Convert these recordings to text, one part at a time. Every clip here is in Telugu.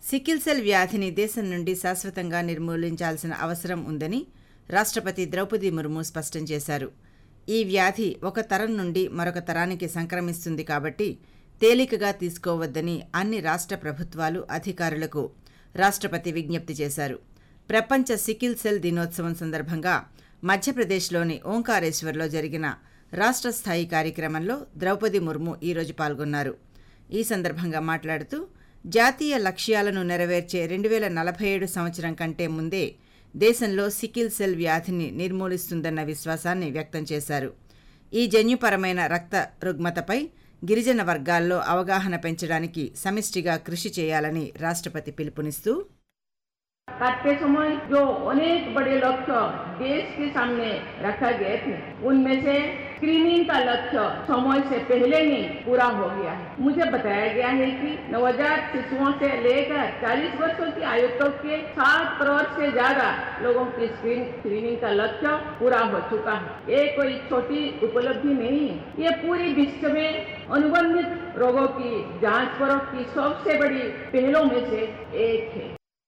సికిల్ సెల్ వ్యాధిని దేశం నుండి శాశ్వతంగా నిర్మూలించాల్సిన అవసరం ఉందని రాష్ట్రపతి ద్రౌపది ముర్ము స్పష్టం చేశారు ఈ వ్యాధి ఒక తరం నుండి మరొక తరానికి సంక్రమిస్తుంది కాబట్టి తేలికగా తీసుకోవద్దని అన్ని రాష్ట్ర ప్రభుత్వాలు అధికారులకు రాష్ట్రపతి విజ్ఞప్తి చేశారు ప్రపంచ సికిల్ సెల్ దినోత్సవం సందర్భంగా మధ్యప్రదేశ్లోని ఓంకారేశ్వర్లో జరిగిన రాష్ట్ర స్థాయి కార్యక్రమంలో ద్రౌపది ముర్ము ఈరోజు పాల్గొన్నారు ఈ సందర్భంగా మాట్లాడుతూ జాతీయ లక్ష్యాలను నెరవేర్చే రెండు వేల నలభై ఏడు సంవత్సరం కంటే ముందే దేశంలో సికిల్ సెల్ వ్యాధిని నిర్మూలిస్తుందన్న విశ్వాసాన్ని వ్యక్తం చేశారు ఈ జన్యుపరమైన రక్త రుగ్మతపై గిరిజన వర్గాల్లో అవగాహన పెంచడానికి సమిష్టిగా కృషి చేయాలని రాష్ట్రపతి పిలుపునిస్తూ काटते समय जो अनेक बड़े लक्ष्य देश के सामने रखा गए थे उनमें से स्क्रीनिंग का लक्ष्य समय से पहले ही पूरा हो गया है मुझे बताया गया है कि नवजात शिशुओं से लेकर 40 वर्षों की आयु तक के 7 करोड़ से ज्यादा लोगों की स्क्रीन स्क्रीनिंग का लक्ष्य पूरा हो चुका है ये कोई छोटी उपलब्धि नहीं है ये पूरी विश्व में अनुबंधित रोगों की जांच परख की सबसे बड़ी पहलों में से एक है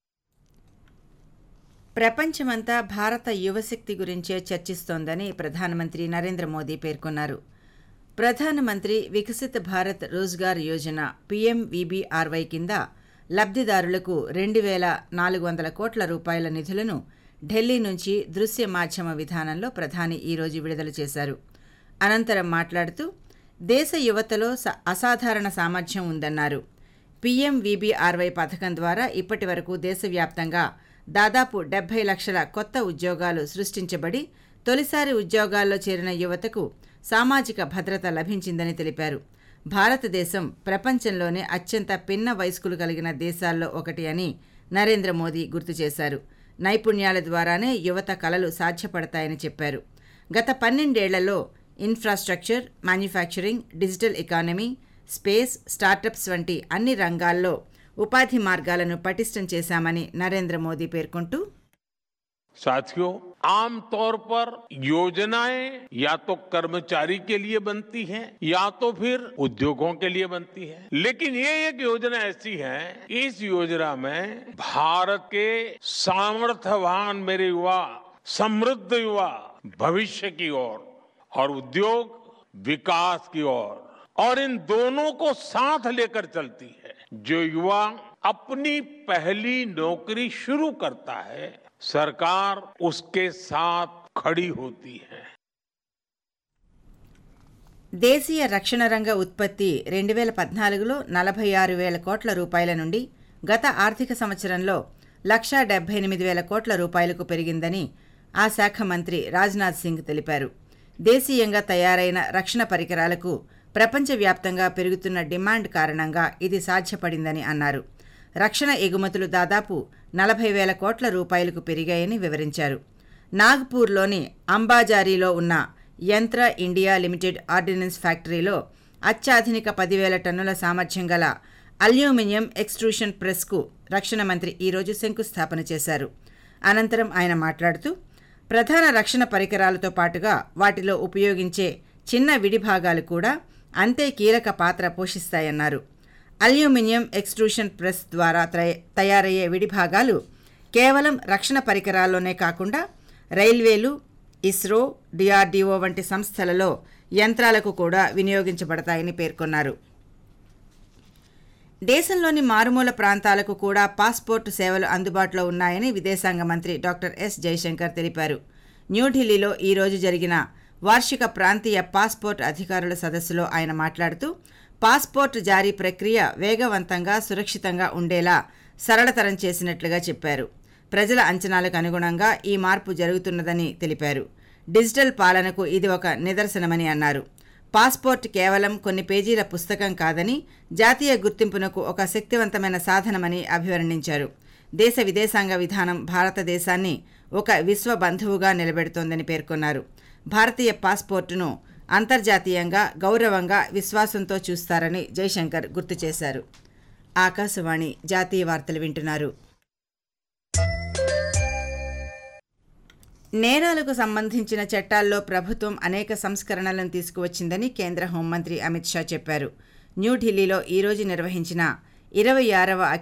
ప్రపంచమంతా భారత యువశక్తి గురించే చర్చిస్తోందని ప్రధానమంత్రి నరేంద్ర మోదీ పేర్కొన్నారు ప్రధానమంత్రి వికసిత భారత్ రోజ్గార్ యోజన పీఎంవీబీఆర్వై కింద లబ్ధిదారులకు రెండు వేల నాలుగు వందల కోట్ల రూపాయల నిధులను ఢిల్లీ నుంచి దృశ్య మాధ్యమ విధానంలో ప్రధాని ఈరోజు విడుదల చేశారు అనంతరం మాట్లాడుతూ దేశ యువతలో స- అసాధారణ సామర్థ్యం ఉందన్నారు పీఎంవీబీఆర్వై పథకం ద్వారా ఇప్పటి వరకు దేశవ్యాప్తంగా దాదాపు డెబ్బై లక్షల కొత్త ఉద్యోగాలు సృష్టించబడి తొలిసారి ఉద్యోగాల్లో చేరిన యువతకు సామాజిక భద్రత లభించిందని తెలిపారు భారతదేశం ప్రపంచంలోనే అత్యంత పిన్న వయస్కులు కలిగిన దేశాల్లో ఒకటి అని నరేంద్ర మోదీ గుర్తు చేశారు నైపుణ్యాల ద్వారానే యువత కలలు సాధ్యపడతాయని చెప్పారు గత పన్నెండేళ్లలో infrastructure manufacturing digital economy space startups వంటి అన్ని రంగాల్లో ఉపాధి మార్గాలను పటిష్టం చేశామని నరేంద్ర మోదీ పేర్కొంటూ साथियों आमतौर पर योजनाएं या तो कर्मचारी के लिए बनती हैं या तो फिर उद्योगों के लिए बनती है लेकिन ये एक योजना ऐसी है इस योजना में भारत के सामर्थ्यवान मेरे युवा समृद्ध युवा भविष्य की ओर और उद्योग विकास की ओर और इन दोनों को साथ लेकर चलती है जो युवा अपनी पहली नौकरी शुरू करता है सरकार उसके साथ खड़ी होती है దేశీయ రక్షణ రంగ ఉత్పత్తి రెండు వేల పద్నాలుగులో నలభై ఆరు వేల కోట్ల రూపాయల నుండి గత ఆర్థిక సంవత్సరంలో లక్షా డెబ్బై ఎనిమిది వేల కోట్ల రూపాయలకు పెరిగిందని ఆ శాఖ మంత్రి రాజ్నాథ్ సింగ్ తెలిపారు దేశీయంగా తయారైన రక్షణ పరికరాలకు ప్రపంచవ్యాప్తంగా పెరుగుతున్న డిమాండ్ కారణంగా ఇది సాధ్యపడిందని అన్నారు రక్షణ ఎగుమతులు దాదాపు నలభై వేల కోట్ల రూపాయలకు పెరిగాయని వివరించారు నాగ్పూర్లోని అంబాజారీలో ఉన్న యంత్ర ఇండియా లిమిటెడ్ ఆర్డినెన్స్ ఫ్యాక్టరీలో అత్యాధునిక పదివేల టన్నుల సామర్థ్యం గల అల్యూమినియం ఎక్స్ట్రూషన్ ప్రెస్కు రక్షణ మంత్రి ఈరోజు శంకుస్థాపన చేశారు అనంతరం ఆయన మాట్లాడుతూ ప్రధాన రక్షణ పరికరాలతో పాటుగా వాటిలో ఉపయోగించే చిన్న విడిభాగాలు కూడా అంతే కీలక పాత్ర పోషిస్తాయన్నారు అల్యూమినియం ఎక్స్ట్రూషన్ ప్రెస్ ద్వారా త్రయ- తయారయ్యే విడిభాగాలు కేవలం రక్షణ పరికరాల్లోనే కాకుండా రైల్వేలు ఇస్రో డిఆర్డీఓ వంటి సంస్థలలో యంత్రాలకు కూడా వినియోగించబడతాయని పేర్కొన్నారు దేశంలోని మారుమూల ప్రాంతాలకు కూడా పాస్పోర్ట్ సేవలు అందుబాటులో ఉన్నాయని విదేశాంగ మంత్రి డాక్టర్ ఎస్ జయశంకర్ తెలిపారు న్యూఢిల్లీలో ఈ రోజు జరిగిన వార్షిక ప్రాంతీయ పాస్పోర్ట్ అధికారుల సదస్సులో ఆయన మాట్లాడుతూ పాస్పోర్ట్ జారీ ప్రక్రియ వేగవంతంగా సురక్షితంగా ఉండేలా సరళతరం చేసినట్లుగా చెప్పారు ప్రజల అంచనాలకు అనుగుణంగా ఈ మార్పు జరుగుతున్నదని తెలిపారు డిజిటల్ పాలనకు ఇది ఒక నిదర్శనమని అన్నారు పాస్పోర్ట్ కేవలం కొన్ని పేజీల పుస్తకం కాదని జాతీయ గుర్తింపునకు ఒక శక్తివంతమైన సాధనమని అభివర్ణించారు దేశ విదేశాంగ విధానం భారతదేశాన్ని ఒక విశ్వ బంధువుగా నిలబెడుతోందని పేర్కొన్నారు భారతీయ పాస్పోర్టును అంతర్జాతీయంగా గౌరవంగా విశ్వాసంతో చూస్తారని జైశంకర్ గుర్తు చేశారు ఆకాశవాణి జాతీయ వార్తలు వింటున్నారు నేరాలకు సంబంధించిన చట్టాల్లో ప్రభుత్వం అనేక సంస్కరణలను తీసుకువచ్చిందని కేంద్ర హోంమంత్రి అమిత్ షా చెప్పారు న్యూఢిల్లీలో ఈరోజు నిర్వహించిన ఇరవై ఆరవ